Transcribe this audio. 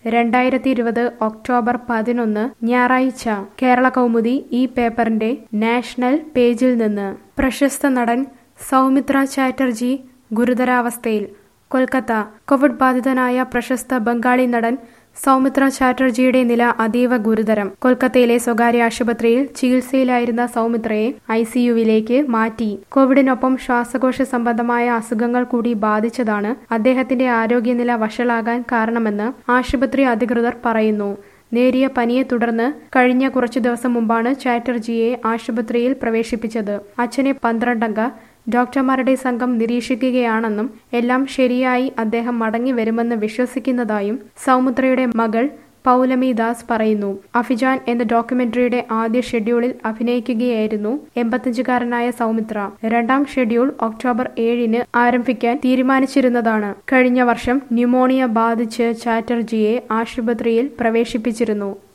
രണ്ടായിരത്തി ഇരുപത് ഒക്ടോബർ പതിനൊന്ന് ഞായറാഴ്ച കേരള കൗമുദി ഈ പേപ്പറിന്റെ നാഷണൽ പേജിൽ നിന്ന് പ്രശസ്ത നടൻ സൗമിത്ര ചാറ്റർജി ഗുരുതരാവസ്ഥയിൽ കൊൽക്കത്ത കോവിഡ് ബാധിതനായ പ്രശസ്ത ബംഗാളി നടൻ സൗമിത്ര ചാറ്റർജിയുടെ നില അതീവ ഗുരുതരം കൊൽക്കത്തയിലെ സ്വകാര്യ ആശുപത്രിയിൽ ചികിത്സയിലായിരുന്ന സൗമിത്രയെ ഐസിയുവിലേക്ക് മാറ്റി കോവിഡിനൊപ്പം ശ്വാസകോശ സംബന്ധമായ അസുഖങ്ങൾ കൂടി ബാധിച്ചതാണ് അദ്ദേഹത്തിന്റെ ആരോഗ്യനില വഷളാകാൻ കാരണമെന്ന് ആശുപത്രി അധികൃതർ പറയുന്നു നേരിയ പനിയെ തുടർന്ന് കഴിഞ്ഞ കുറച്ചു ദിവസം മുമ്പാണ് ചാറ്റർജിയെ ആശുപത്രിയിൽ പ്രവേശിപ്പിച്ചത് അച്ഛനെ പന്ത്രണ്ടംഗ ഡോക്ടർമാരുടെ സംഘം നിരീക്ഷിക്കുകയാണെന്നും എല്ലാം ശരിയായി അദ്ദേഹം മടങ്ങി വരുമെന്ന് വിശ്വസിക്കുന്നതായും സൗമിത്രയുടെ മകൾ പൗലമി ദാസ് പറയുന്നു അഫിജാൻ എന്ന ഡോക്യുമെന്ററിയുടെ ആദ്യ ഷെഡ്യൂളിൽ അഭിനയിക്കുകയായിരുന്നു എൺപത്തിയഞ്ചുകാരനായ സൗമിത്ര രണ്ടാം ഷെഡ്യൂൾ ഒക്ടോബർ ഏഴിന് ആരംഭിക്കാൻ തീരുമാനിച്ചിരുന്നതാണ് കഴിഞ്ഞ വർഷം ന്യൂമോണിയ ബാധിച്ച് ചാറ്റർജിയെ ആശുപത്രിയിൽ പ്രവേശിപ്പിച്ചിരുന്നു